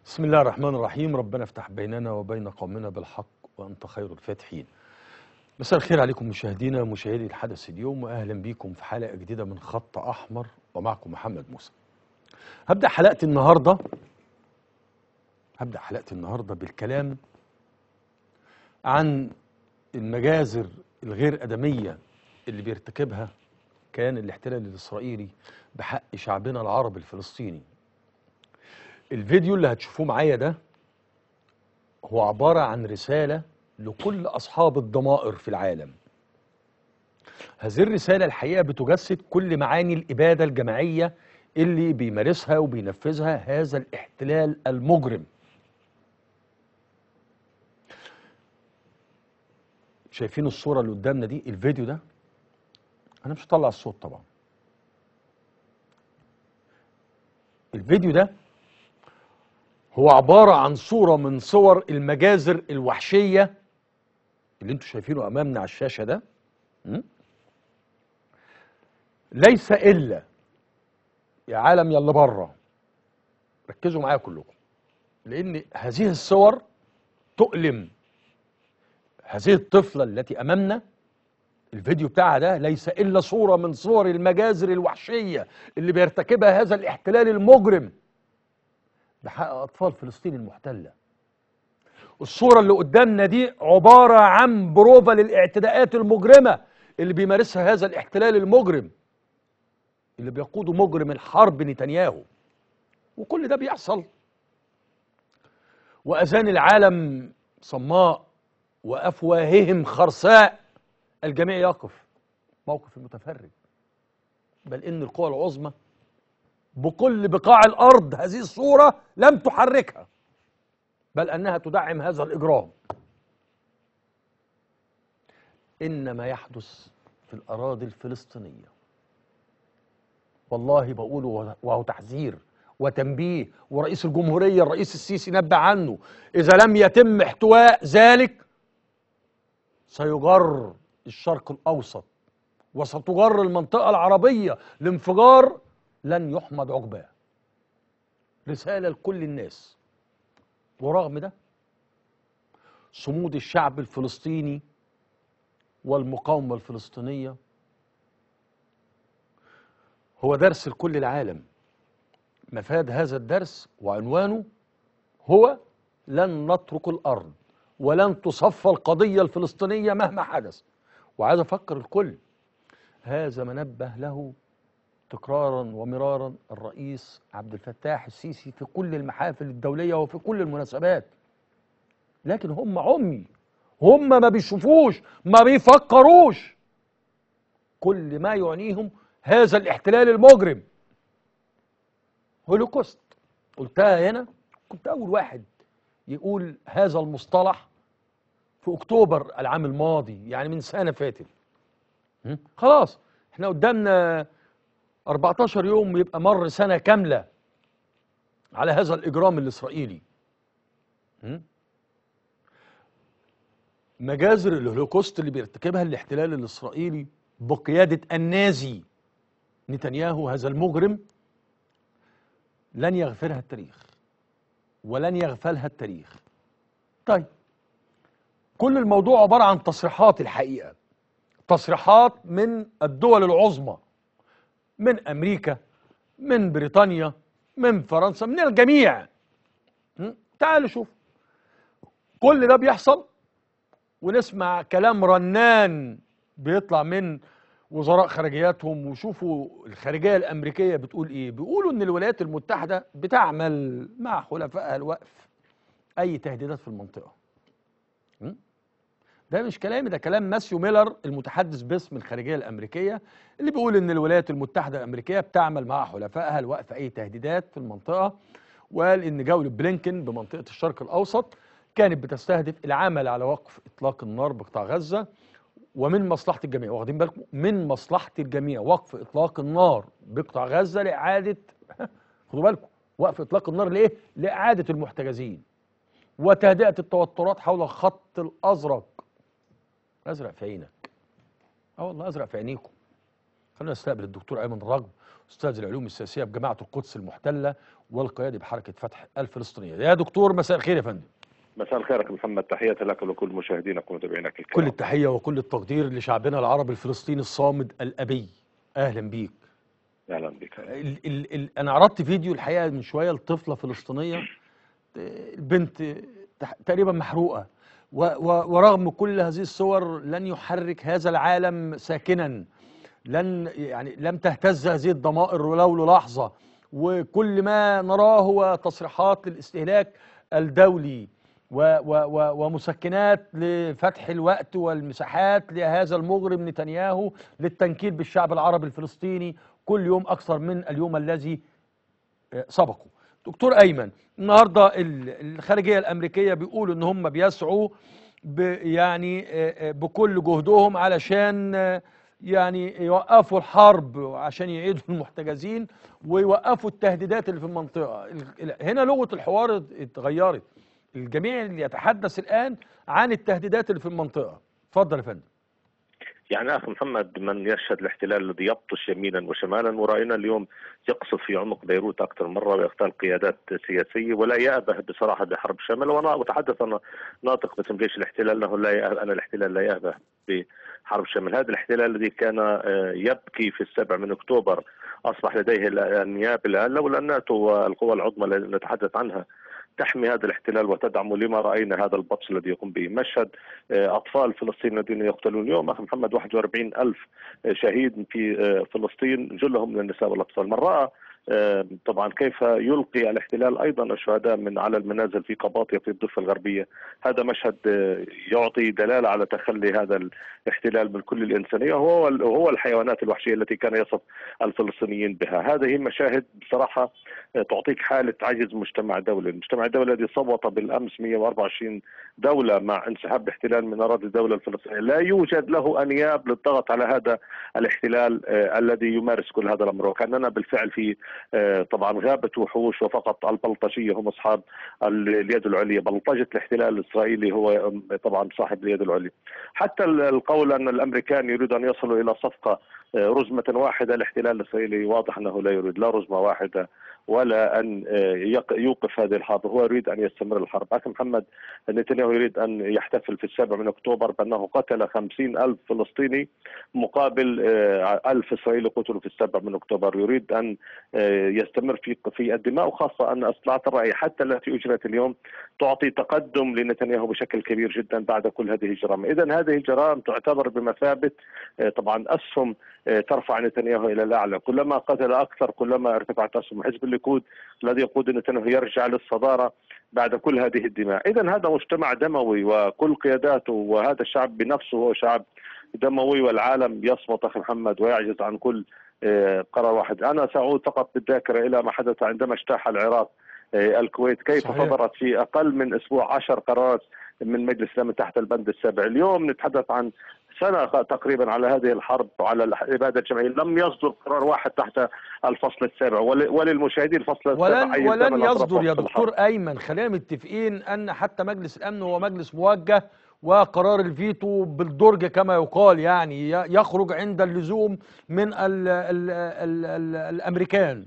بسم الله الرحمن الرحيم ربنا افتح بيننا وبين قومنا بالحق وانت خير الفاتحين مساء الخير عليكم مشاهدينا مشاهدي الحدث اليوم واهلا بيكم في حلقه جديده من خط احمر ومعكم محمد موسى هبدا حلقتي النهارده هبدا حلقتي النهارده بالكلام عن المجازر الغير ادميه اللي بيرتكبها كيان الاحتلال الاسرائيلي بحق شعبنا العربي الفلسطيني الفيديو اللي هتشوفوه معايا ده هو عبارة عن رسالة لكل أصحاب الضمائر في العالم هذه الرسالة الحقيقة بتجسد كل معاني الإبادة الجماعية اللي بيمارسها وبينفذها هذا الاحتلال المجرم شايفين الصورة اللي قدامنا دي الفيديو ده أنا مش هطلع الصوت طبعا الفيديو ده هو عبارة عن صورة من صور المجازر الوحشية اللي انتوا شايفينه أمامنا على الشاشة ده م? ليس إلا يا عالم يلا بره ركزوا معايا كلكم لأن هذه الصور تؤلم هذه الطفلة التي أمامنا الفيديو بتاعها ده ليس إلا صورة من صور المجازر الوحشية اللي بيرتكبها هذا الاحتلال المجرم بحق أطفال فلسطين المحتلة الصورة اللي قدامنا دي عبارة عن بروفة للاعتداءات المجرمة اللي بيمارسها هذا الاحتلال المجرم اللي بيقوده مجرم الحرب نتنياهو وكل ده بيحصل وأذان العالم صماء وأفواههم خرساء الجميع يقف موقف المتفرج بل إن القوى العظمى بكل بقاع الارض هذه الصوره لم تحركها بل انها تدعم هذا الاجرام ان ما يحدث في الاراضي الفلسطينيه والله بقول وهو تحذير وتنبيه ورئيس الجمهوريه الرئيس السيسي نبه عنه اذا لم يتم احتواء ذلك سيجر الشرق الاوسط وستجر المنطقه العربيه لانفجار لن يحمد عقباه رسالة لكل الناس ورغم ده صمود الشعب الفلسطيني والمقاومة الفلسطينية هو درس لكل العالم مفاد هذا الدرس وعنوانه هو لن نترك الأرض ولن تصفى القضية الفلسطينية مهما حدث وعايز أفكر الكل هذا ما نبه له تكرارا ومرارا الرئيس عبد الفتاح السيسي في كل المحافل الدولية وفي كل المناسبات لكن هم عمي هم ما بيشوفوش ما بيفكروش كل ما يعنيهم هذا الاحتلال المجرم هولوكوست قلتها هنا كنت أول واحد يقول هذا المصطلح في أكتوبر العام الماضي يعني من سنة فاتت خلاص احنا قدامنا 14 يوم يبقى مر سنة كاملة على هذا الإجرام الإسرائيلي مجازر الهولوكوست اللي بيرتكبها الاحتلال الإسرائيلي بقيادة النازي نتنياهو هذا المجرم لن يغفرها التاريخ ولن يغفلها التاريخ طيب كل الموضوع عبارة عن تصريحات الحقيقة تصريحات من الدول العظمى من امريكا من بريطانيا من فرنسا من الجميع تعالوا شوف كل ده بيحصل ونسمع كلام رنان بيطلع من وزراء خارجياتهم وشوفوا الخارجيه الامريكيه بتقول ايه بيقولوا ان الولايات المتحده بتعمل مع حلفائها الوقف اي تهديدات في المنطقه ده مش كلامي ده كلام ماسيو ميلر المتحدث باسم الخارجيه الامريكيه اللي بيقول ان الولايات المتحده الامريكيه بتعمل مع حلفائها لوقف اي تهديدات في المنطقه وقال ان جوله بلينكن بمنطقه الشرق الاوسط كانت بتستهدف العمل على وقف اطلاق النار بقطاع غزه ومن مصلحه الجميع واخدين بالكم من مصلحه الجميع وقف اطلاق النار بقطاع غزه لاعاده خدوا بالكم وقف اطلاق النار لايه؟ لاعاده المحتجزين وتهدئه التوترات حول الخط الازرق ازرق في عينك اه والله ازرق في عينيكم خلينا نستقبل الدكتور ايمن رغب استاذ العلوم السياسيه بجامعه القدس المحتله والقيادي بحركه فتح الفلسطينيه يا دكتور مساء الخير يا فندم مساء الخير أخي محمد تحياتي لك ولكل مشاهدينك ومتابعينك الكرام كل التحيه وكل التقدير لشعبنا العربي الفلسطيني الصامد الابي اهلا بيك اهلا بك ال ال ال انا عرضت فيديو الحقيقه من شويه لطفله فلسطينيه البنت تح- تقريبا محروقه و و ورغم كل هذه الصور لن يحرك هذا العالم ساكنا لن يعني لم تهتز هذه الضمائر ولو للحظه وكل ما نراه هو تصريحات للاستهلاك الدولي و و و ومسكنات لفتح الوقت والمساحات لهذا المجرم نتنياهو للتنكيل بالشعب العربي الفلسطيني كل يوم اكثر من اليوم الذي آه، سبقه دكتور ايمن النهارده ال- الخارجيه الامريكيه بيقولوا ان هم بيسعوا ب يعني آه، آه، بكل جهدهم علشان آه، يعني يوقفوا الحرب عشان يعيدوا المحتجزين ويوقفوا التهديدات اللي في المنطقه ال- ال- هنا لغه الحوار اتغيرت الجميع اللي يتحدث الان عن التهديدات اللي في المنطقه اتفضل يا فندم يعني اخي محمد من يشهد الاحتلال الذي يبطش يمينا وشمالا وراينا اليوم يقصف في عمق بيروت اكثر مره ويغتال قيادات سياسيه ولا يأبه بصراحه بحرب شامله وانا اتحدث انا ناطق باسم جيش الاحتلال انه لا يأبه انا الاحتلال لا يأبه بحرب شامل هذا الاحتلال الذي كان آه، يبكي في السابع من اكتوبر اصبح لديه الانياب الان لولا الناتو والقوى العظمى التي نتحدث عنها تحمي هذا الاحتلال وتدعمه لما راينا هذا البطش الذي يقوم به مشهد آه، اطفال فلسطين الذين يقتلون اليوم اخي محمد 41 الف شهيد في آه، فلسطين جلهم من النساء والاطفال من راى آه، طبعا كيف يلقي الاحتلال ايضا الشهداء من على المنازل في قباطيا في الضفه الغربيه هذا مشهد آه، يعطي دلاله على تخلي هذا الاحتلال من كل الانسانيه وهو وهو الحيوانات الوحشيه التي كان يصف الفلسطينيين بها هذه مشاهد بصراحه آه، تعطيك حاله عجز مجتمع دولي المجتمع الدولي الذي صوت بالامس 124 دوله مع انسحاب الاحتلال من اراضي الدوله الفلسطينيه لا يوجد له انياب للضغط على هذا الاحتلال آه، الذي يمارس كل هذا الامر وكاننا بالفعل في آه، طبعا غابه وحوش وفقط البلطجيه هم اصحاب ال- اليد العليا بلطجه الاحتلال الاسرائيلي هو آه، طبعا صاحب اليد العليا حتى ال- القول ان الامريكان يريد ان يصلوا الى صفقه آه، رزمه واحده الاحتلال الاسرائيلي واضح انه لا يريد لا رزمه واحده ولا ان آه، يق- يوقف هذه الحرب هو يريد ان يستمر الحرب اخي محمد نتنياهو يريد ان يحتفل في السابع من اكتوبر بانه قتل خمسين الف فلسطيني مقابل آه، ألف اسرائيلي قتلوا في السابع من اكتوبر يريد ان آه، يستمر في في الدماء وخاصه ان استطلاعات الراي حتى التي اجرت اليوم تعطي تقدم لنتنياهو بشكل كبير جدا بعد كل هذه الجرائم، اذا هذه الجرائم تعتبر بمثابه آه، طبعا اسهم آه، ترفع نتنياهو الى الاعلى، كلما قتل اكثر كلما ارتفعت اسهم حزب الليكود الذي يقود نتنياهو يرجع للصداره بعد كل هذه الدماء، اذا هذا مجتمع دموي وكل قياداته وهذا الشعب بنفسه هو شعب دموي والعالم يصمت اخي محمد ويعجز عن كل آه، قرار واحد، انا ساعود فقط بالذاكره الى ما حدث عندما اجتاح العراق آه، الكويت كيف صحيح. صدرت في اقل من اسبوع عشر قرارات من مجلس الامن تحت البند السابع، اليوم نتحدث عن سنه تقريبا على هذه الحرب وعلى الاباده الجماعيه، لم يصدر قرار واحد تحت الفصل السابع ول- وللمشاهدين الفصل السابع ولن أي ولن زمن أطرق يصدر يا وقت الحرب. دكتور ايمن خلينا متفقين ان حتى مجلس الامن هو مجلس موجه وقرار الفيتو بالدرج كما يقال يعني ي- يخرج عند اللزوم من ال ال ال ال الامريكان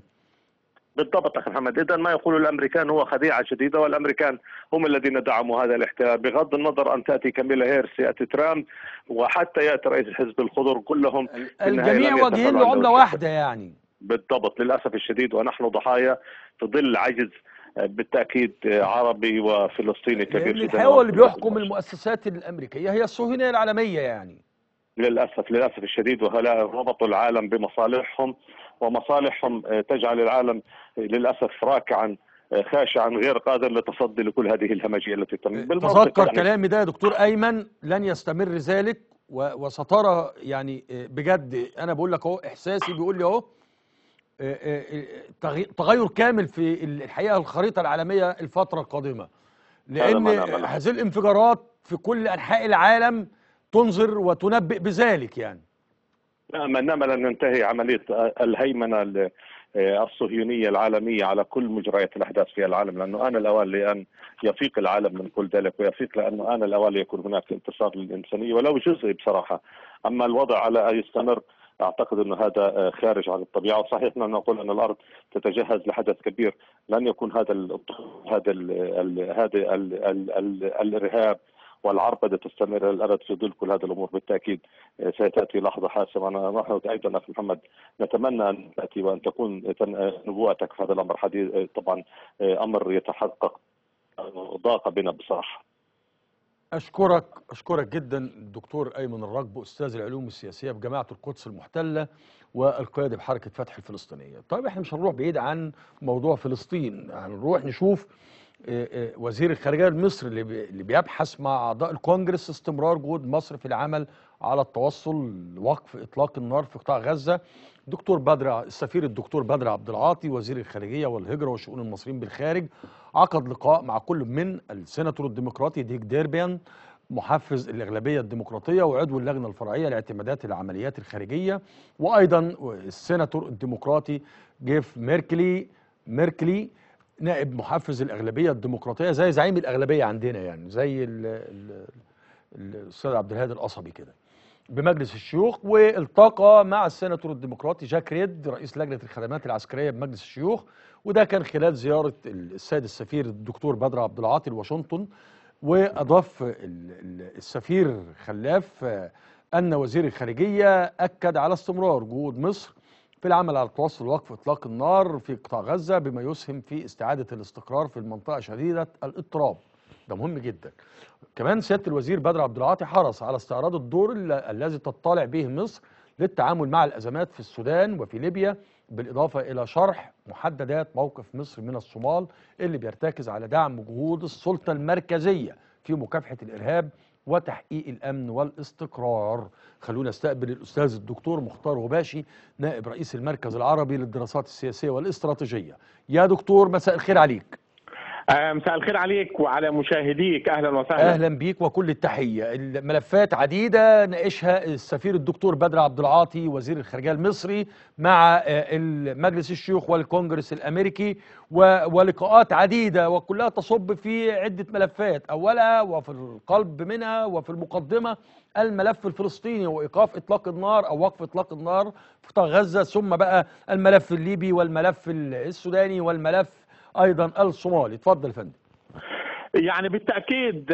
بالضبط اخي محمد اذا ما يقول الامريكان هو خديعه جديده والامريكان هم الذين دعموا هذا الاحتلال بغض النظر ان تاتي كاميلا هيرس ياتي ترامب وحتى ياتي رئيس الحزب الخضر كلهم في النهاية الجميع لن واجهين يتفرعوا عن لعمله دولة. واحده يعني بالضبط للاسف الشديد ونحن ضحايا في ظل عجز بالتاكيد عربي وفلسطيني كبير لان جدا الحقيقه هو اللي بيحكم المؤسسات الامريكيه هي الصهيونيه العالميه يعني للاسف للاسف الشديد وهؤلاء ربطوا العالم بمصالحهم ومصالحهم آه، تجعل العالم آه، للاسف راكعا آه، خاشعا غير قادر للتصدي لكل هذه الهمجيه التي تتم بالمنطق تذكر يعني كلامي ده يا دكتور ايمن لن يستمر ذلك و- وسترى يعني آه، بجد انا بقول لك اهو احساسي بيقول لي اهو آه، آه، آه، تغي- تغير كامل في الحقيقه الخريطه العالميه الفتره القادمه لان ما نأمل. هذه الانفجارات في كل انحاء العالم تنذر وتنبئ بذلك يعني نأمل نأمل أن ننتهي عملية الهيمنة ال- الصهيونية العالمية على كل مجريات الأحداث في العالم لأنه آن الأوان لأن يفيق العالم من كل ذلك ويفيق لأنه آن الأوان ليكون هناك انتصار للإنسانية ولو جزئي بصراحة أما الوضع على أن يستمر اعتقد انه هذا خارج عن الطبيعه وصحيح ان نقول ان الارض تتجهز لحدث كبير لن يكون هذا ال هذا ال هذا الارهاب والعربده تستمر للابد في ظل كل هذه الامور بالتاكيد ستاتي لحظه حاسمه انا نحن ايضا اخي محمد نتمنى ان تاتي وان تكون نبوءتك في هذا الامر حديث طبعا امر يتحقق ضاق بنا بصراحه اشكرك اشكرك جدا الدكتور ايمن الرجب استاذ العلوم السياسيه بجامعه القدس المحتله والقيادي بحركه فتح الفلسطينيه. طيب احنا مش هنروح بعيد عن موضوع فلسطين، هنروح نشوف وزير الخارجيه المصري اللي بيبحث مع اعضاء الكونجرس استمرار جهود مصر في العمل على التوصل لوقف اطلاق النار في قطاع غزه. دكتور بدر السفير الدكتور بدر عبد العاطي وزير الخارجيه والهجره وشؤون المصريين بالخارج عقد لقاء مع كل من السيناتور الديمقراطي ديك ديربيان محفز الاغلبيه الديمقراطيه وعضو اللجنه الفرعيه لاعتمادات العمليات الخارجيه وايضا السيناتور الديمقراطي جيف ميركلي ميركلي نائب محفز الاغلبيه الديمقراطيه زي زعيم الاغلبيه عندنا يعني زي الاستاذ عبد الهادي القصبي كده بمجلس الشيوخ والتقى مع السيناتور الديمقراطي جاك ريد رئيس لجنه الخدمات العسكريه بمجلس الشيوخ وده كان خلال زياره السيد السفير الدكتور بدر عبد العاطي لواشنطن واضاف السفير خلاف ان وزير الخارجيه اكد على استمرار جهود مصر في العمل على التوصل لوقف اطلاق النار في قطاع غزه بما يسهم في استعاده الاستقرار في المنطقه شديده الاضطراب ده مهم جدا كمان سياده الوزير بدر عبد العاطي حرص على استعراض الدور الذي تطلع به مصر للتعامل مع الازمات في السودان وفي ليبيا بالاضافه الى شرح محددات موقف مصر من الصومال اللي بيرتكز على دعم جهود السلطه المركزيه في مكافحه الارهاب وتحقيق الامن والاستقرار خلونا استقبل الاستاذ الدكتور مختار غباشي نائب رئيس المركز العربي للدراسات السياسيه والاستراتيجيه يا دكتور مساء الخير عليك مساء الخير عليك وعلى مشاهديك اهلا وسهلا اهلا بيك وكل التحيه الملفات عديده ناقشها السفير الدكتور بدر عبد العاطي وزير الخارجيه المصري مع مجلس الشيوخ والكونجرس الامريكي ولقاءات عديده وكلها تصب في عده ملفات اولها وفي القلب منها وفي المقدمه الملف الفلسطيني وايقاف اطلاق النار او وقف اطلاق النار في قطاع غزه ثم بقى الملف الليبي والملف السوداني والملف ايضا الصومالي اتفضل يا فندم يعني بالتاكيد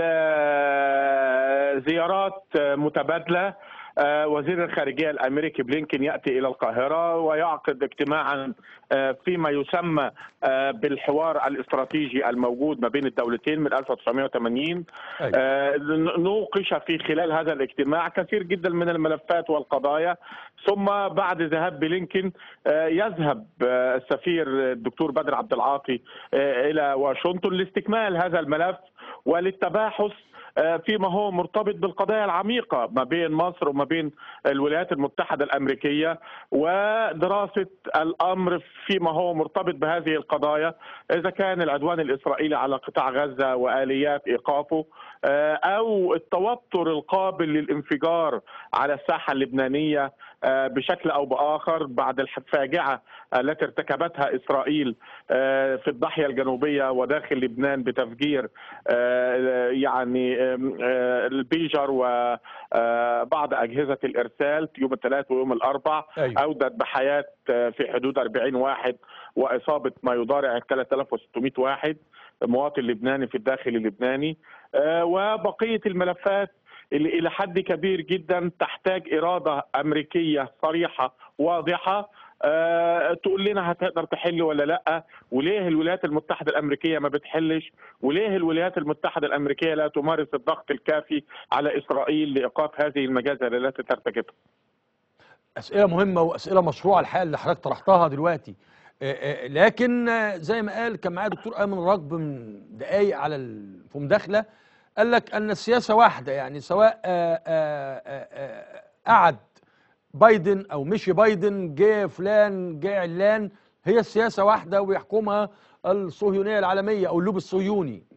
زيارات متبادله وزير الخارجيه الامريكي بلينكن ياتي الى القاهره ويعقد اجتماعا فيما يسمى بالحوار الاستراتيجي الموجود ما بين الدولتين من 1980 أيوة. نوقش في خلال هذا الاجتماع كثير جدا من الملفات والقضايا ثم بعد ذهاب بلينكن يذهب السفير الدكتور بدر عبد العاطي الى واشنطن لاستكمال هذا الملف وللتباحث فيما هو مرتبط بالقضايا العميقة ما بين مصر وما بين الولايات المتحدة الأمريكية ودراسة الأمر فيما هو مرتبط بهذه القضايا إذا كان العدوان الإسرائيلي على قطاع غزة وآليات إيقافه أو التوتر القابل للانفجار على الساحة اللبنانية بشكل او باخر بعد الفاجعه التي ارتكبتها اسرائيل في الضاحيه الجنوبيه وداخل لبنان بتفجير يعني البيجر وبعض اجهزه الارسال يوم الثلاث ويوم الاربع أيوة. اودت بحياه في حدود 40 واحد واصابه ما يضارع 3600 واحد مواطن لبناني في الداخل اللبناني وبقيه الملفات اللي الى حد كبير جدا تحتاج اراده امريكيه صريحه واضحه أه تقول لنا هتقدر تحل ولا لا وليه الولايات المتحده الامريكيه ما بتحلش وليه الولايات المتحده الامريكيه لا تمارس الضغط الكافي على اسرائيل لايقاف هذه المجازر التي ترتكبها اسئله مهمه واسئله مشروعه الحقيقه اللي حضرتك طرحتها دلوقتي أه لكن زي ما قال كان معايا دكتور ايمن رجب من دقايق على في مداخله قال لك ان السياسه واحده يعني سواء آآ آآ قعد بايدن او مشي بايدن جه فلان جه علان هي السياسه واحده ويحكمها الصهيونيه العالميه او اللوب الصهيوني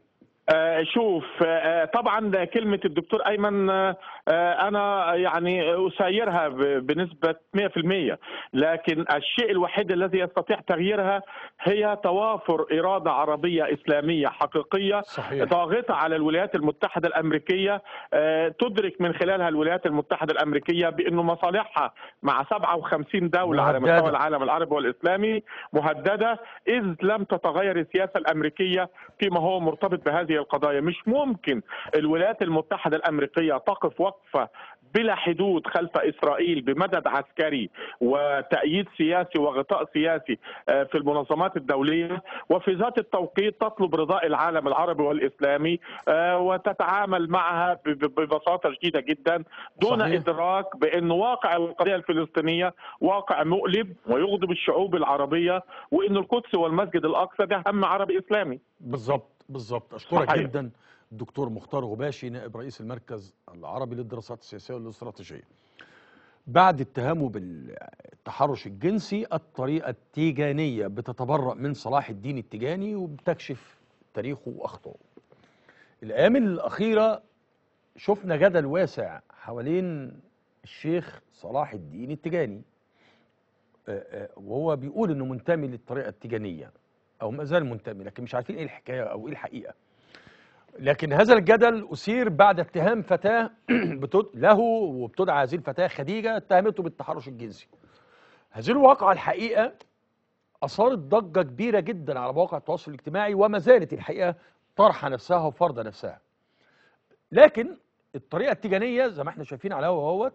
آه، شوف آه، طبعا كلمة الدكتور أيمن آه، أنا يعني أسايرها ب- بنسبة 100% لكن الشيء الوحيد الذي يستطيع تغييرها هي توافر إرادة عربية إسلامية حقيقية صحيح ضاغطة على الولايات المتحدة الأمريكية آه، تدرك من خلالها الولايات المتحدة الأمريكية بأنه مصالحها مع 57 دولة على مهددة. مستوى العالم العربي والإسلامي مهددة إذ لم تتغير السياسة الأمريكية فيما هو مرتبط بهذه القضايا مش ممكن الولايات المتحدة الأمريكية تقف وقفة بلا حدود خلف إسرائيل بمدد عسكري وتأييد سياسي وغطاء سياسي آه، في المنظمات الدولية وفي ذات التوقيت تطلب رضاء العالم العربي والإسلامي آه، وتتعامل معها ب- ب- ببساطة شديدة جدا دون صحيح. إدراك بأن واقع القضية الفلسطينية واقع مؤلم ويغضب الشعوب العربية وأن القدس والمسجد الأقصى ده هم عربي إسلامي بالظبط بالظبط اشكرك صحيح. جدا الدكتور مختار غباشي نائب رئيس المركز العربي للدراسات السياسيه والاستراتيجيه بعد اتهامه بالتحرش الجنسي الطريقه التيجانيه بتتبرأ من صلاح الدين التيجاني وبتكشف تاريخه واخطائه الايام الاخيره شفنا جدل واسع حوالين الشيخ صلاح الدين التيجاني آه، آه، وهو بيقول انه منتمي للطريقه التيجانيه او ما زال منتمي لكن مش عارفين ايه الحكايه او ايه الحقيقه لكن هذا الجدل اثير بعد اتهام فتاه بتد... له وبتدعى هذه الفتاه خديجه اتهمته بالتحرش الجنسي هذه الواقعه الحقيقه اثارت ضجه كبيره جدا على مواقع التواصل الاجتماعي وما زالت الحقيقه طرحه نفسها وفرض نفسها لكن الطريقه التيجانيه زي ما احنا شايفين على الهوا اهوت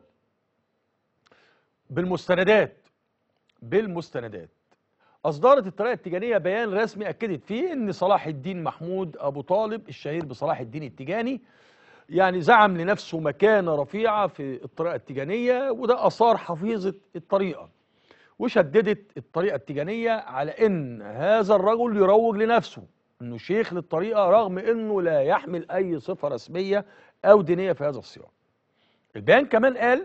بالمستندات بالمستندات أصدرت الطريقة التيجانية بيان رسمي أكدت فيه أن صلاح الدين محمود أبو طالب الشهير بصلاح الدين التيجاني يعني زعم لنفسه مكانة رفيعة في الطريقة التيجانية وده أثار حفيظة الطريقة وشددت الطريقة التيجانية على أن هذا الرجل يروج لنفسه أنه شيخ للطريقة رغم أنه لا يحمل أي صفة رسمية أو دينية في هذا السياق البيان كمان قال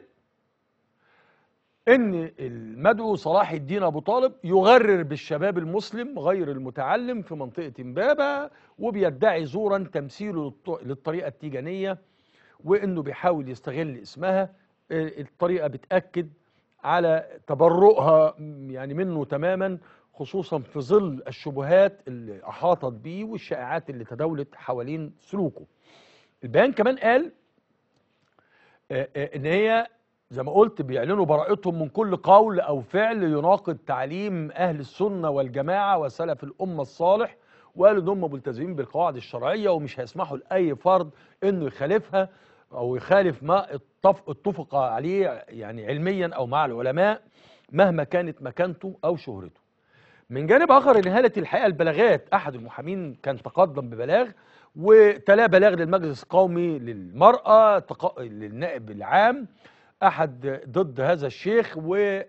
ان المدعو صلاح الدين ابو طالب يغرر بالشباب المسلم غير المتعلم في منطقه امبابه وبيدعي زورا تمثيله للط- للطريقه التيجانيه وانه بيحاول يستغل اسمها آه، الطريقه بتاكد على تبرؤها م- يعني منه تماما خصوصا في ظل الشبهات اللي احاطت بيه والشائعات اللي تداولت حوالين سلوكه البيان كمان قال آه، آه، ان هي زي ما قلت بيعلنوا براءتهم من كل قول او فعل يناقض تعليم اهل السنه والجماعه وسلف الامه الصالح وقالوا ان هم ملتزمين بالقواعد الشرعيه ومش هيسمحوا لاي فرد انه يخالفها او يخالف ما اتفق, اتفق عليه يعني علميا او مع العلماء مهما كانت مكانته او شهرته. من جانب اخر انهالت الحقيقه البلاغات احد المحامين كان تقدم ببلاغ وتلا بلاغ للمجلس القومي للمراه تق... للنائب العام احد ضد هذا الشيخ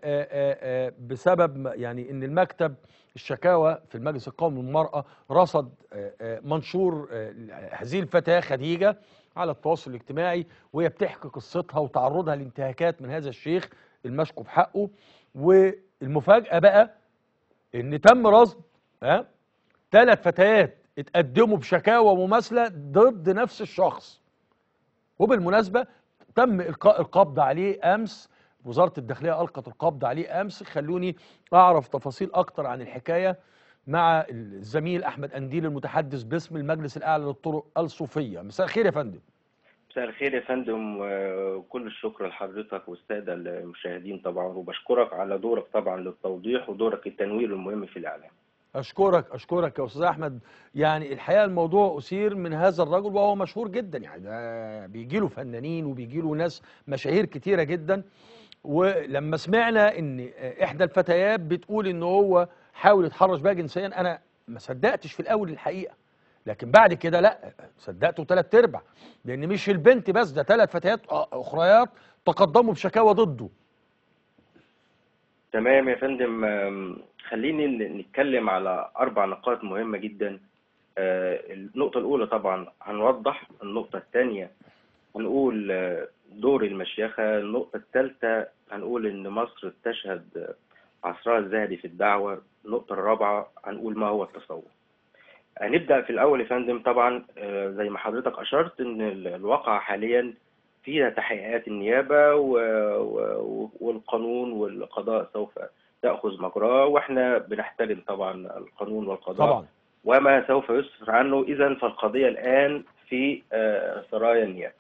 وبسبب يعني ان المكتب الشكاوى في المجلس القومي للمراه رصد آه، آه، منشور آه، هذه الفتاه خديجه على التواصل الاجتماعي وهي بتحكي قصتها وتعرضها لانتهاكات من هذا الشيخ المشكو في حقه والمفاجاه بقى ان تم رصد ها ثلاث فتيات اتقدموا بشكاوى مماثله ضد نفس الشخص وبالمناسبه تم القاء القبض عليه امس وزاره الداخليه القت القبض عليه امس خلوني اعرف تفاصيل اكتر عن الحكايه مع الزميل احمد انديل المتحدث باسم المجلس الاعلى للطرق الصوفيه مساء الخير يا فندم مساء الخير يا فندم وكل الشكر لحضرتك والسادة المشاهدين طبعا وبشكرك على دورك طبعا للتوضيح ودورك التنوير المهم في الإعلام اشكرك اشكرك يا استاذ احمد يعني الحقيقه الموضوع اثير من هذا الرجل وهو مشهور جدا يعني ده بيجي له فنانين وبيجي له ناس مشاهير كتيره جدا ولما سمعنا ان احدى الفتيات بتقول ان هو حاول يتحرش بها جنسيا انا ما صدقتش في الاول الحقيقه لكن بعد كده لا صدقته ثلاث ارباع لان مش البنت بس ده ثلاث فتيات اخريات تقدموا بشكاوى ضده تمام يا فندم أم، خليني ن- نتكلم على أربع نقاط مهمة جدا آه، النقطة الأولى طبعا هنوضح النقطة الثانية هنقول آه، دور المشيخة النقطة الثالثة هنقول إن مصر تشهد عصرها الذهبي في الدعوة النقطة الرابعة هنقول ما هو التصوف هنبدأ في الأول يا فندم طبعا آه، زي ما حضرتك أشرت إن ال- الواقع حاليا فيها تحقيقات النيابة و- و- والقانون والقضاء سوف تأخذ مجراه وإحنا بنحترم طبعا القانون والقضاء طبعا وما سوف يسفر عنه إذا فالقضية الآن في آه، سرايا النيابة.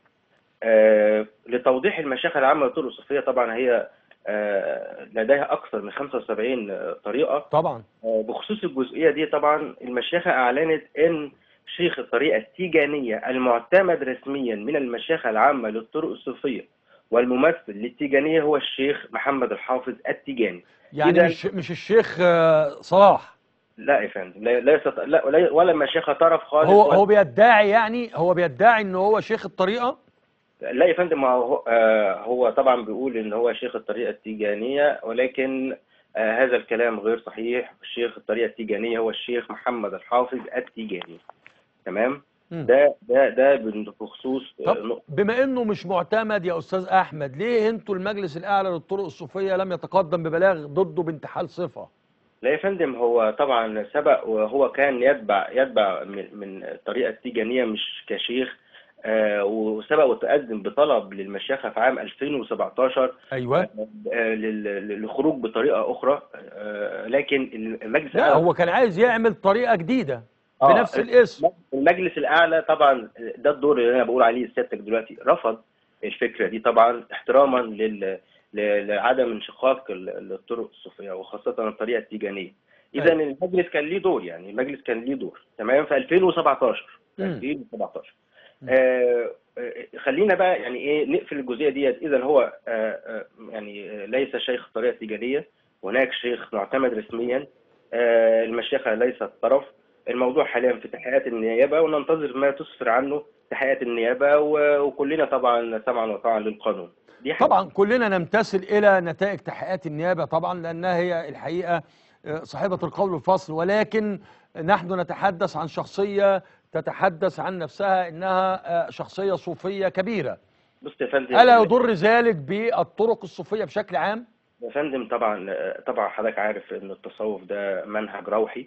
آه، لتوضيح المشايخ العامة للطرق الصوفية طبعا هي آه، لديها أكثر من 75 طريقة طبعا آه، بخصوص الجزئية دي طبعا المشيخة أعلنت أن شيخ الطريقة التيجانية المعتمد رسميا من المشيخة العامة للطرق الصوفية والممثل للتيجانية هو الشيخ محمد الحافظ التيجاني يعني إذا- مش مش الشيخ آه، صلاح لا يا فندم لا ليس لا ولا- ولا مشيخة طرف خالص هو ولا- هو بيدعي يعني هو بيدعي ان هو شيخ الطريقه لا يا فندم ما هو آه هو طبعا بيقول ان هو شيخ الطريقه التيجانيه ولكن آه هذا الكلام غير صحيح شيخ الطريقه التيجانيه هو الشيخ محمد الحافظ التيجاني تمام مم. ده ده ده بخصوص آه، طب نقطة. بما انه مش معتمد يا استاذ احمد ليه انتوا المجلس الاعلى للطرق الصوفيه لم يتقدم ببلاغ ضده بانتحال صفه لا يا فندم هو طبعا سبق وهو كان يتبع يتبع من من الطريقه التيجانيه مش كشيخ آه وسبق وتقدم بطلب للمشيخه في عام 2017 ايوه آه، لل- للخروج بطريقه اخرى آه، لكن المجلس لا الأعلى هو كان عايز يعمل طريقه جديده آه، بنفس الاسم المجلس الاعلى طبعا ده الدور اللي انا بقول عليه سيادتك دلوقتي رفض الفكره دي طبعا احتراما لل ل- لعدم انشقاق ال- الطرق الصوفيه وخاصه الطريقه التيجانيه اذا أيوة. المجلس كان ليه دور يعني المجلس كان ليه دور تمام في 2017 مم. 2017 مم. آه آه، خلينا بقى يعني ايه نقفل الجزئيه ديت اذا هو آه آه يعني آه، ليس شيخ الطريقه التيجانيه هناك شيخ معتمد رسميا آه المشيخه ليست طرف الموضوع حاليا في تحقيقات النيابه وننتظر ما تسفر عنه تحقيقات النيابه و- وكلنا طبعا سمعا وطاعا للقانون دي حاجة. طبعا كلنا نمتثل الى نتائج تحقيقات النيابه طبعا لانها هي الحقيقه آه، صاحبه القول الفصل ولكن نحن نتحدث عن شخصيه تتحدث عن نفسها انها آه، شخصيه صوفيه كبيره بص يا فندم الا يضر ذلك بالطرق الصوفيه بشكل عام يا فندم طبعا طبعا حضرتك عارف ان التصوف ده منهج روحي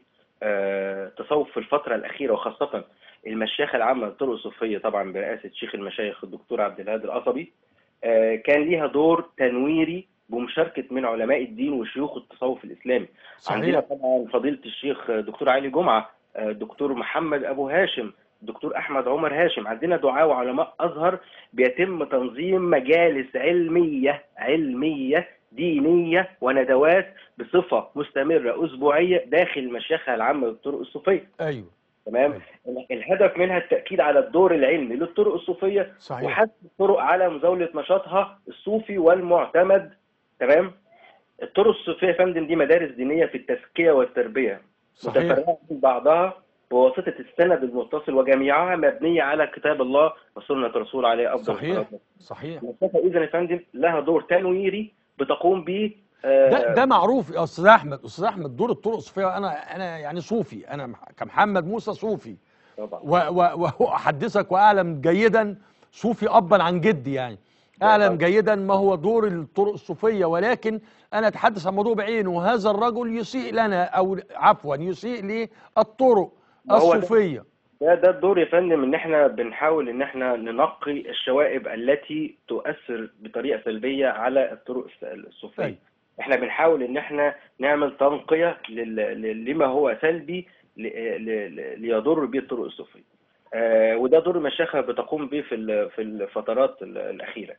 آه، التصوف في الفتره الاخيره وخاصه المشيخه العامه للطرق الصوفيه طبعا برئاسه شيخ المشايخ الدكتور عبد الهادي القصبي آه، كان ليها دور تنويري بمشاركه من علماء الدين وشيوخ التصوف الاسلامي عندنا صحيح طبعا فضيله الشيخ دكتور علي جمعه آه، دكتور محمد ابو هاشم دكتور احمد عمر هاشم عندنا دعاة وعلماء ازهر بيتم تنظيم مجالس علميه علميه دينيه وندوات بصفه مستمره اسبوعيه داخل المشيخه العامه للطرق الصوفيه ايوه تمام الهدف منها التاكيد على الدور العلمي للطرق الصوفيه صحيح وحث الطرق على مزاوله نشاطها الصوفي والمعتمد تمام الطرق الصوفيه يا فندم دي مدارس دينيه في التزكيه والتربيه صحيح متفرعه من بعضها بواسطه السند المتصل وجميعها مبنيه على كتاب الله وسنه الرسول عليه افضل صحيح. الصلاه والسلام. صحيح المسافه اذا يا فندم لها دور تنويري بتقوم به آه، ده ده معروف يا استاذ احمد استاذ احمد دور الطرق الصوفيه انا انا يعني صوفي انا مح- كمحمد موسى صوفي طبعا و- و- واحدثك واعلم جيدا صوفي ابا عن جدي يعني اعلم جيدا ما هو دور الطرق الصوفيه ولكن انا اتحدث عن موضوع بعينه وهذا الرجل يسيء لنا او عفوا يسيء للطرق ما هو ده- الصوفيه ده ده الدور يا فندم ان احنا بنحاول ان احنا ننقي الشوائب التي تؤثر بطريقه سلبيه على الطرق الس- الصوفيه أيوة. احنا بنحاول ان احنا نعمل تنقيه لل- لل- لما هو سلبي ل- ل- ل- ليضر به الطرق الصوفيه آه وده دور المشيخه بتقوم به في ال- في الفترات ال- الاخيره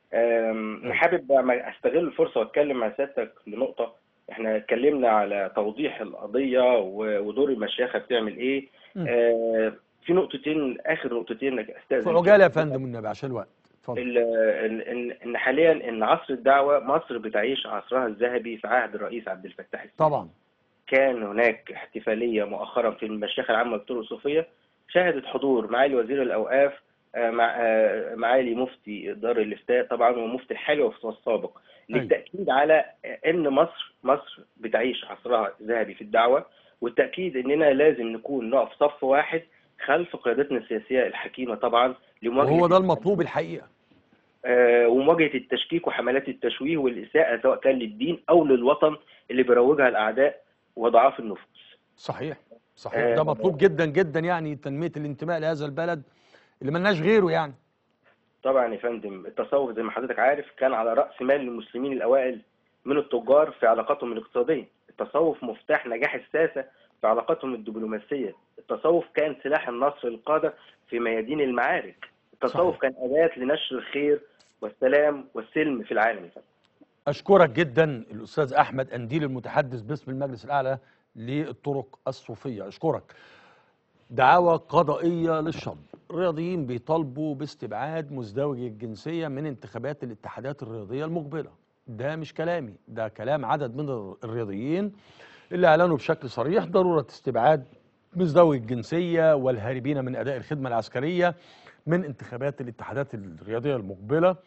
آم، أيوة. حابب بقى استغل الفرصه واتكلم مع سيادتك لنقطه احنا اتكلمنا على توضيح القضيه و- ودور المشيخه بتعمل ايه مم. آه، في نقطتين اخر نقطتين لك استاذن في عجاله يا فندم النبي عشان الوقت اتفضل ال- ان ان ان حاليا ان عصر الدعوه مصر بتعيش عصرها الذهبي في عهد الرئيس عبد الفتاح السيسي طبعا كان هناك احتفاليه مؤخرا في المشيخه العامه للطرق الصوفيه شهدت حضور معالي وزير الاوقاف آه، مع آه، معالي مفتي دار الافتاء طبعا ومفتي الحالي والسابق أيوة. للتاكيد على ان مصر مصر بتعيش عصرها الذهبي في الدعوه والتاكيد اننا لازم نكون نقف صف واحد خلف قيادتنا السياسيه الحكيمه طبعا لمواجهه وهو ده المطلوب الحقيقه آه، ومواجهه التشكيك وحملات التشويه والاساءه سواء كان للدين او للوطن اللي بيروجها الاعداء وضعاف النفوس. صحيح صحيح ده آه، مطلوب جدا جدا يعني تنميه الانتماء لهذا البلد اللي ملناش غيره يعني طبعا يا فندم التصوف زي ما حضرتك عارف كان على رأس مال المسلمين الأوائل من التجار في علاقاتهم الاقتصادية التصوف مفتاح نجاح الساسة في علاقاتهم الدبلوماسية التصوف كان سلاح النصر للقادة في ميادين المعارك التصوف صحيح. كان أداة لنشر الخير والسلام والسلم في العالم يا فندم اشكرك جدا الاستاذ احمد انديل المتحدث باسم المجلس الاعلى للطرق الصوفيه اشكرك دعاوى قضائيه للشاب الرياضيين بيطالبوا باستبعاد مزدوجي الجنسيه من انتخابات الاتحادات الرياضيه المقبله ده مش كلامي ده كلام عدد من الرياضيين اللي اعلنوا بشكل صريح ضروره استبعاد مزدوجي الجنسيه والهاربين من اداء الخدمه العسكريه من انتخابات الاتحادات الرياضيه المقبله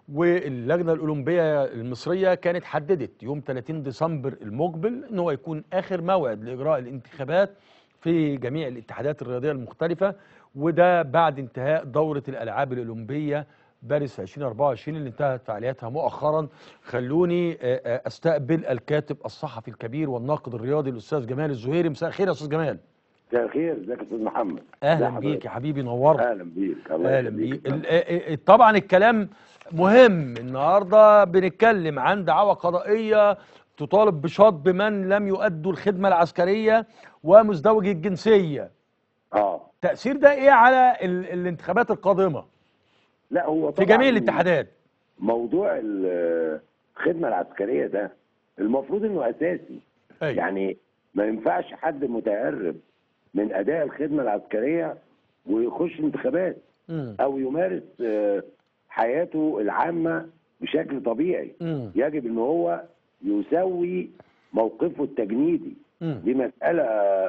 واللجنه الاولمبيه المصريه كانت حددت يوم 30 ديسمبر المقبل ان هو يكون اخر موعد لاجراء الانتخابات في جميع الاتحادات الرياضيه المختلفه وده بعد انتهاء دوره الالعاب الاولمبيه باريس 2024 اللي انتهت فعالياتها مؤخرا خلوني آه، آه، استقبل الكاتب الصحفي الكبير والناقد الرياضي الاستاذ جمال الزهيري مساء الخير يا استاذ جمال مساء الخير ازيك يا استاذ محمد اهلا ازي بيك حضرتك؟ يا حبيبي نورت اهلا بيك الله اهلا يخليك. بيك ال- آه، آه، طبعا الكلام مهم النهارده بنتكلم عن دعاوى قضائيه تطالب بشطب من لم يؤدوا الخدمه العسكريه ومزدوجي الجنسيه اه تاثير ده ايه على ال الانتخابات القادمه لا هو في طبعا جميع الاتحادات موضوع ال- الخدمه العسكريه ده المفروض انه اساسي أيوة. يعني ما ينفعش حد متهرب من اداء الخدمه العسكريه ويخش انتخابات مم. او يمارس آه، حياته العامه بشكل طبيعي مم. يجب ان هو يسوي موقفه التجنيدي مم. دي مساله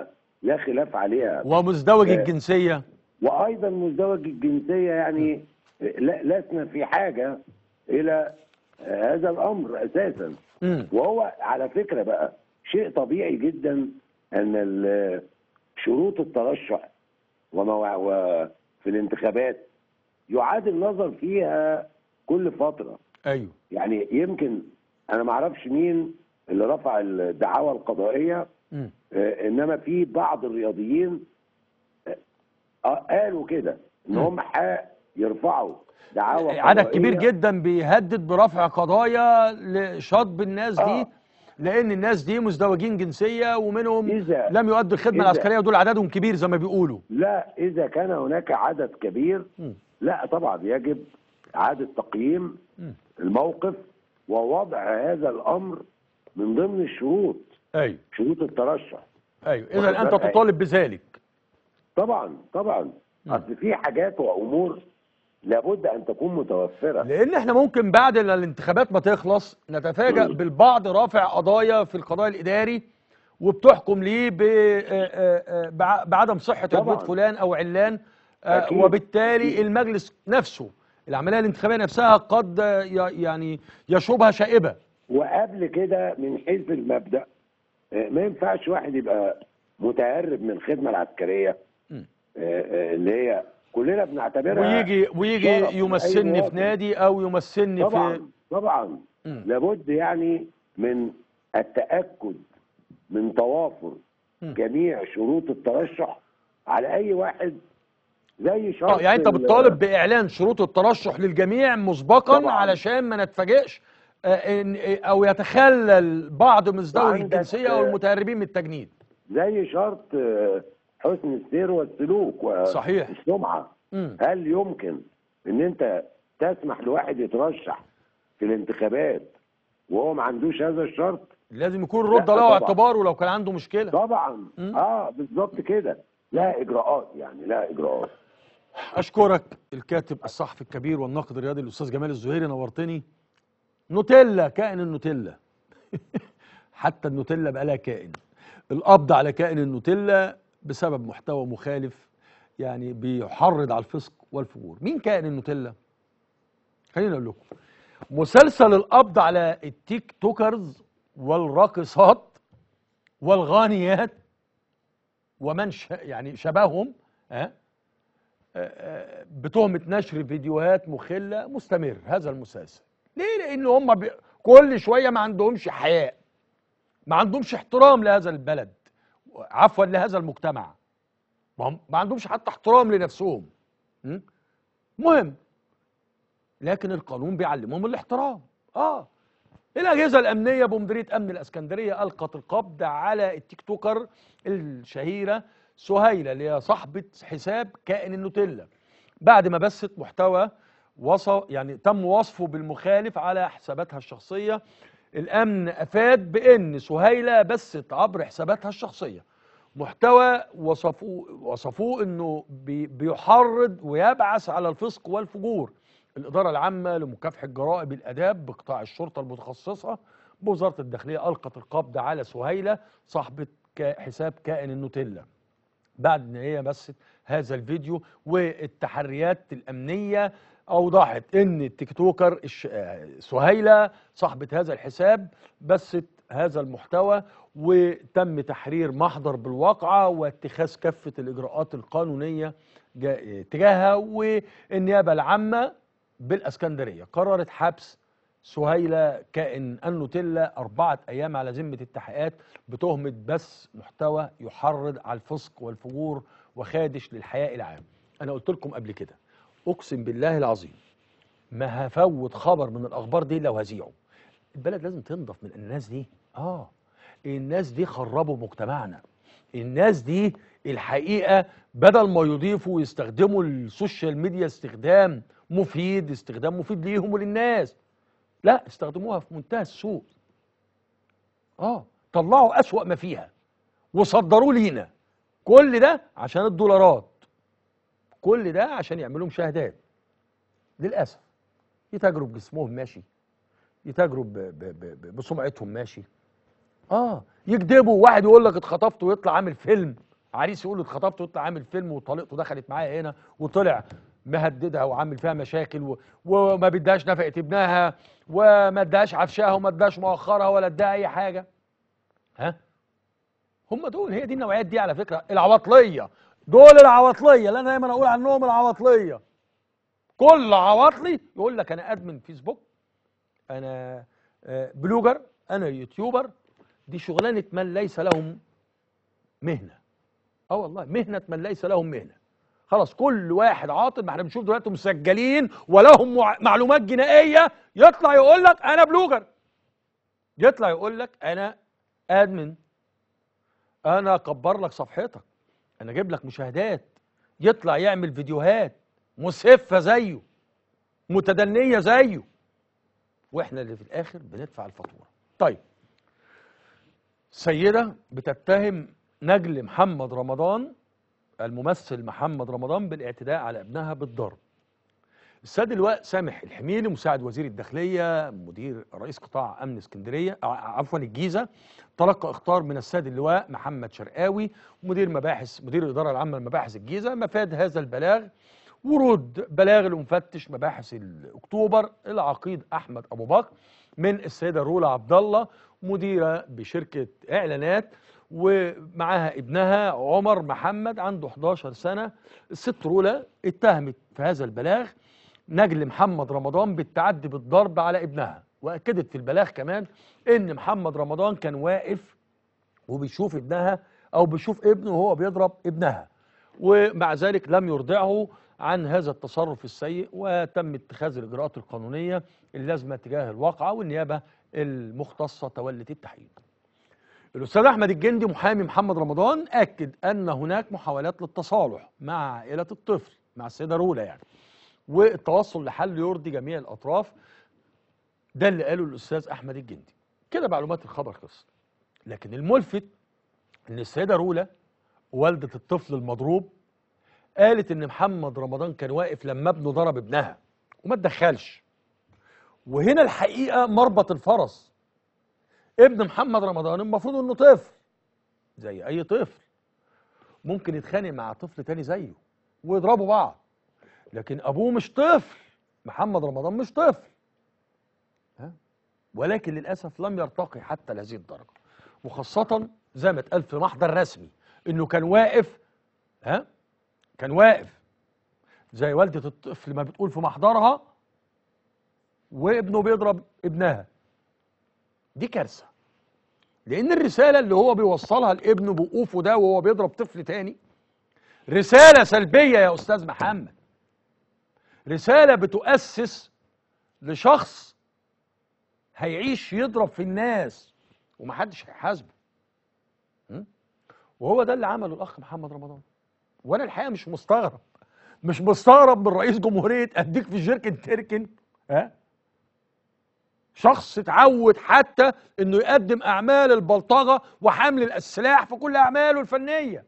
لا خلاف عليها ومزدوجي آه. الجنسيه وايضا مزدوج الجنسيه يعني لا- لسنا في حاجه الى هذا الامر اساسا مم. وهو على فكره بقى شيء طبيعي جدا ان ال- شروط الترشح وموا- وفي الانتخابات يعاد النظر فيها كل فتره ايوه يعني يمكن انا ما اعرفش مين اللي رفع الدعاوى القضائيه مم. آه، انما في بعض الرياضيين آه، آه، قالوا كده ان هم حق يرفعوا دعاوى عدد قضائية. كبير جدا بيهدد برفع قضايا لشطب الناس دي آه. لان الناس دي مزدوجين جنسيه ومنهم إذا- لم يؤدوا الخدمه إذا- العسكريه ودول عددهم كبير زي ما بيقولوا لا اذا كان هناك عدد كبير مم. لا طبعا يجب اعاده تقييم مم. الموقف ووضع هذا الامر من ضمن الشروط ايوه شروط الترشح ايوه واخد اذا انت بالك؟ تطالب بذلك طبعا طبعا مم. اصل في حاجات وامور لابد ان تكون متوفره لان احنا ممكن بعد ال- الانتخابات ما تخلص نتفاجأ مم. بالبعض رافع قضايا في القضاء الاداري وبتحكم ليه ب- آه، آه، آه، بع- بعدم صحه طبعاً. عضويه فلان او علان آه، أكيد. وبالتالي أكيد. المجلس نفسه العمليه الانتخابيه نفسها قد آه، ي- يعني يشوبها شائبه وقبل كده من حيث المبدا آه، ما ينفعش واحد يبقى متهرب من الخدمه العسكريه مم. آه، آه، اللي هي كلنا بنعتبرها ويجي ويجي شرف لأي يمثلني في مواطن. نادي او يمثلني طبعا في طبعا مم. لابد يعني من التاكد من توافر مم. جميع شروط الترشح على اي واحد زي شرط اه يعني انت ال- بتطالب باعلان شروط الترشح للجميع مسبقا طبعاً. علشان ما نتفاجئش آه، ان او يتخلل بعض مزدوجي وعندك، الجنسيه آه، او المتهربين من التجنيد زي شرط آه، حسن السير والسلوك صحيح. والسمعه مم. هل يمكن ان انت تسمح لواحد يترشح في الانتخابات وهو ما عندوش هذا الشرط لازم يكون رد لا، له طبعاً. اعتباره لو كان عنده مشكله طبعا مم. اه بالظبط كده لا اجراءات يعني لا اجراءات اشكرك الكاتب الصحفي الكبير والناقد الرياضي الاستاذ جمال الزهيري نورتني نوتيلا كائن النوتيلا حتى النوتيلا بقى لها كائن القبض على كائن النوتيلا بسبب محتوى مخالف يعني بيحرض على الفسق والفجور مين كائن النوتيلا خليني اقول لكم مسلسل القبض على التيك توكرز والراقصات والغانيات ومن ش... يعني شبههم ها بتهمة نشر فيديوهات مخلة مستمر هذا المسلسل ليه لان هم ب... كل شوية ما عندهمش حياء ما عندهمش احترام لهذا البلد عفوا لهذا المجتمع ما هم ما عندهمش حتى احترام لنفسهم م? مهم لكن القانون بيعلمهم الاحترام اه الاجهزه الامنيه بمديريه امن الاسكندريه القت القبض على التيك توكر الشهيره سهيله اللي هي صاحبه حساب كائن النوتيلا بعد ما بثت محتوى وصف يعني تم وصفه بالمخالف على حساباتها الشخصيه الامن افاد بان سهيله بثت عبر حساباتها الشخصيه محتوى وصفوه وصفوه انه بي- بيحرض ويبعث على الفسق والفجور الاداره العامه لمكافحه جرائم الاداب بقطاع الشرطه المتخصصه بوزاره الداخليه القت القبض على سهيله صاحبه كا- حساب كائن النوتيلا بعد ان هي بثت هذا الفيديو والتحريات الامنيه اوضحت ان التيك توكر الش... آه، سهيله صاحبه هذا الحساب بثت هذا المحتوى وتم تحرير محضر بالواقعه واتخاذ كافه الاجراءات القانونيه جا- تجاهها والنيابه العامه بالاسكندريه قررت حبس سهيله كائن النوتيلا أربعة أيام على ذمة التحقيقات بتهمة بث محتوى يحرض على الفسق والفجور وخادش للحياء العام أنا قلت لكم قبل كده أقسم بالله العظيم ما هفوت خبر من الأخبار دي لو هذيعه البلد لازم تنضف من الناس دي آه الناس دي خربوا مجتمعنا الناس دي الحقيقة بدل ما يضيفوا ويستخدموا السوشيال ميديا استخدام مفيد استخدام مفيد ليهم وللناس لا استخدموها في منتهى السوء اه طلعوا أسوأ ما فيها وصدروا لينا كل ده عشان الدولارات كل ده عشان يعملوا مشاهدات للأسف يتاجروا بجسمهم ماشي يتاجروا ب- ب- ب- بسمعتهم ماشي اه يكذبوا واحد يقول لك اتخطفت ويطلع عامل فيلم عريس يقول له اتخطفت ويطلع عامل فيلم وطليقته دخلت معايا هنا وطلع مهددها وعامل فيها مشاكل و... وما بدهاش نفقه ابنها وما اداش عفشها وما اداش مؤخرها ولا اداها اي حاجه ها هم دول هي دي النوعيات دي على فكره العواطليه دول العواطليه اللي انا دايما اقول عنهم العواطليه كل عواطلي يقول لك انا ادمن فيسبوك انا آه، بلوجر انا يوتيوبر دي شغلانه من ليس لهم مهنه اه والله مهنه من ليس لهم مهنه خلاص كل واحد عاطل ما احنا بنشوف دلوقتي مسجلين ولهم مع- معلومات جنائيه يطلع يقول لك انا بلوجر يطلع يقول لك انا ادمن انا اكبر لك صفحتك انا اجيب لك مشاهدات يطلع يعمل فيديوهات مسفه زيه متدنيه زيه واحنا اللي في الاخر بندفع الفاتوره طيب سيده بتتهم نجل محمد رمضان الممثل محمد رمضان بالاعتداء على ابنها بالضرب السيد اللواء سامح الحميلي مساعد وزير الداخليه مدير رئيس قطاع امن اسكندريه ع- عفوا الجيزه تلقى اخطار من السيد اللواء محمد شرقاوي مدير مباحث مدير الاداره العامه لمباحث الجيزه مفاد هذا البلاغ ورود بلاغ لمفتش مباحث اكتوبر العقيد احمد ابو بكر من السيده رولا عبد الله مديره بشركه اعلانات ومعاها ابنها عمر محمد عنده 11 سنه الست رولا اتهمت في هذا البلاغ نجل محمد رمضان بالتعدي بالضرب على ابنها واكدت في البلاغ كمان ان محمد رمضان كان واقف وبيشوف ابنها او بيشوف ابنه وهو بيضرب ابنها ومع ذلك لم يرضعه عن هذا التصرف السيء وتم اتخاذ الاجراءات القانونيه اللازمه تجاه الواقعه والنيابه المختصه تولت التحقيق. الاستاذ احمد الجندي محامي محمد رمضان اكد ان هناك محاولات للتصالح مع عائله الطفل مع السيده رولا يعني والتوصل لحل يرضي جميع الاطراف ده اللي قاله الاستاذ احمد الجندي كده معلومات الخبر خلصت لكن الملفت ان السيده رولا والده الطفل المضروب قالت ان محمد رمضان كان واقف لما ابنه ضرب ابنها وما اتدخلش وهنا الحقيقه مربط الفرس ابن محمد رمضان المفروض انه طفل زي اي طفل ممكن يتخانق مع طفل تاني زيه ويضربوا بعض لكن ابوه مش طفل محمد رمضان مش طفل ها؟ ولكن للاسف لم يرتقي حتى لهذه الدرجه وخاصه زي ما اتقال في محضر رسمي انه كان واقف ها كان واقف زي والده الطفل ما بتقول في محضرها وابنه بيضرب ابنها دي كارثه لان الرساله اللي هو بيوصلها لابنه بوقوفه ده وهو بيضرب طفل تاني رساله سلبيه يا استاذ محمد رساله بتؤسس لشخص هيعيش يضرب في الناس ومحدش هيحاسبه م? وهو ده اللي عمله الاخ محمد رمضان وانا الحقيقه مش مستغرب مش مستغرب من رئيس جمهوريه اديك في شركه تركن ها شخص اتعود حتى انه يقدم اعمال البلطجه وحمل السلاح في كل اعماله الفنيه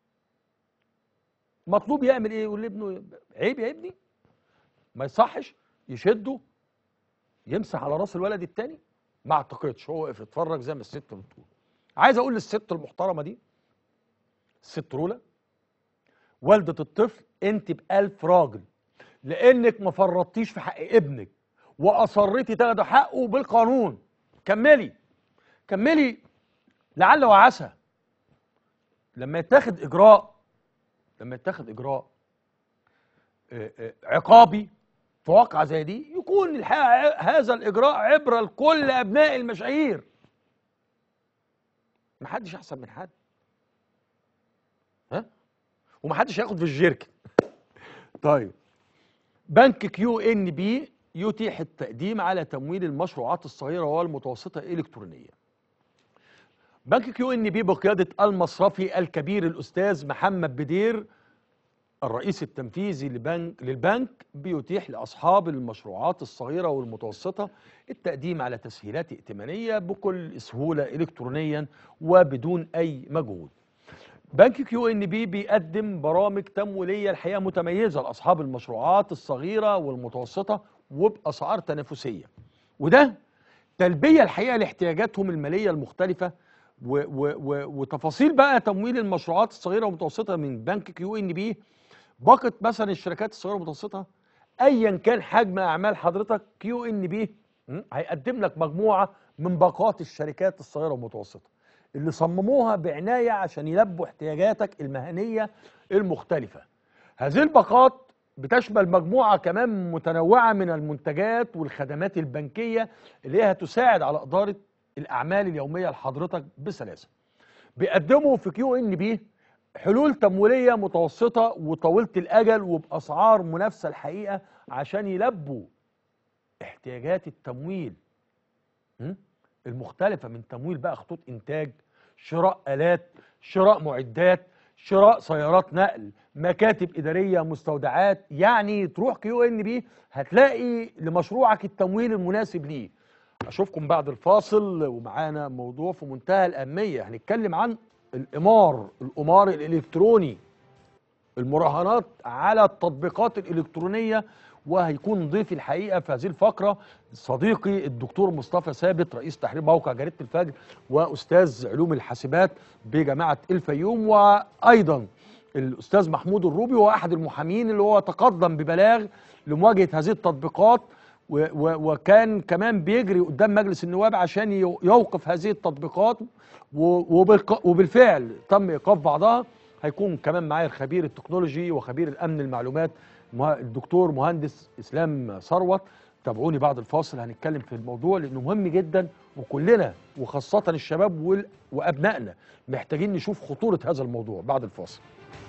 مطلوب يعمل ايه يقول لابنه عيب يا ابني ما يصحش يشده يمسح على راس الولد التاني ما اعتقدش هو واقف يتفرج زي ما الست بتقول عايز اقول للست المحترمه دي الست رولا والدة الطفل انت بألف راجل لانك ما فرطتيش في حق ابنك واصريتي تاخدي حقه بالقانون كملي كملي لعل وعسى لما يتاخد اجراء لما يتاخد اجراء آه، آه، عقابي في واقعة زي دي يكون الحقيقة هذا الإجراء عبرة لكل أبناء المشاهير محدش أحسن من حد ها ومحدش هياخد في الجيركن طيب بنك كيو ان بي يتيح التقديم على تمويل المشروعات الصغيرة والمتوسطة الإلكترونيا بنك كيو ان بي بقيادة المصرفي الكبير الأستاذ محمد بدير الرئيس التنفيذي لبنك للبنك بيتيح لاصحاب المشروعات الصغيره والمتوسطه التقديم على تسهيلات ائتمانيه بكل سهوله الكترونيا وبدون اي مجهود. بنك كيو ان بي بيقدم برامج تمويليه الحقيقه متميزه لاصحاب المشروعات الصغيره والمتوسطه وباسعار تنافسيه. وده تلبيه الحقيقه لاحتياجاتهم الماليه المختلفه و و و وتفاصيل بقى تمويل المشروعات الصغيره والمتوسطه من بنك كيو ان بي باقة مثلا الشركات الصغيره والمتوسطه ايا كان حجم اعمال حضرتك كيو ان بي هيقدم لك مجموعه من باقات الشركات الصغيره والمتوسطه اللي صمموها بعنايه عشان يلبوا احتياجاتك المهنيه المختلفه. هذه الباقات بتشمل مجموعه كمان متنوعه من المنتجات والخدمات البنكيه اللي هي هتساعد على اداره الاعمال اليوميه لحضرتك بسلاسه. بيقدموا في كيو ان بي حلول تمويليه متوسطه وطويله الاجل وباسعار منافسه الحقيقه عشان يلبوا احتياجات التمويل م? المختلفه من تمويل بقى خطوط انتاج شراء الات شراء معدات شراء سيارات نقل مكاتب اداريه مستودعات يعني تروح كيو ان بي هتلاقي لمشروعك التمويل المناسب ليه اشوفكم بعد الفاصل ومعانا موضوع في منتهى الاهميه هنتكلم عن القمار القمار الالكتروني المراهنات على التطبيقات الالكترونيه وهيكون ضيفي الحقيقه في هذه الفقره صديقي الدكتور مصطفى ثابت رئيس تحرير موقع جريده الفجر واستاذ علوم الحاسبات بجامعه الفيوم وايضا الاستاذ محمود الروبي هو احد المحامين اللي هو تقدم ببلاغ لمواجهه هذه التطبيقات و و وكان كمان بيجري قدام مجلس النواب عشان يو- يوقف هذه التطبيقات و- وبالق- وبالفعل تم ايقاف بعضها هيكون كمان معايا الخبير التكنولوجي وخبير الامن المعلومات مه- الدكتور مهندس اسلام ثروت تابعوني بعد الفاصل هنتكلم في الموضوع لانه مهم جدا وكلنا وخاصه الشباب وال- وابنائنا محتاجين نشوف خطوره هذا الموضوع بعد الفاصل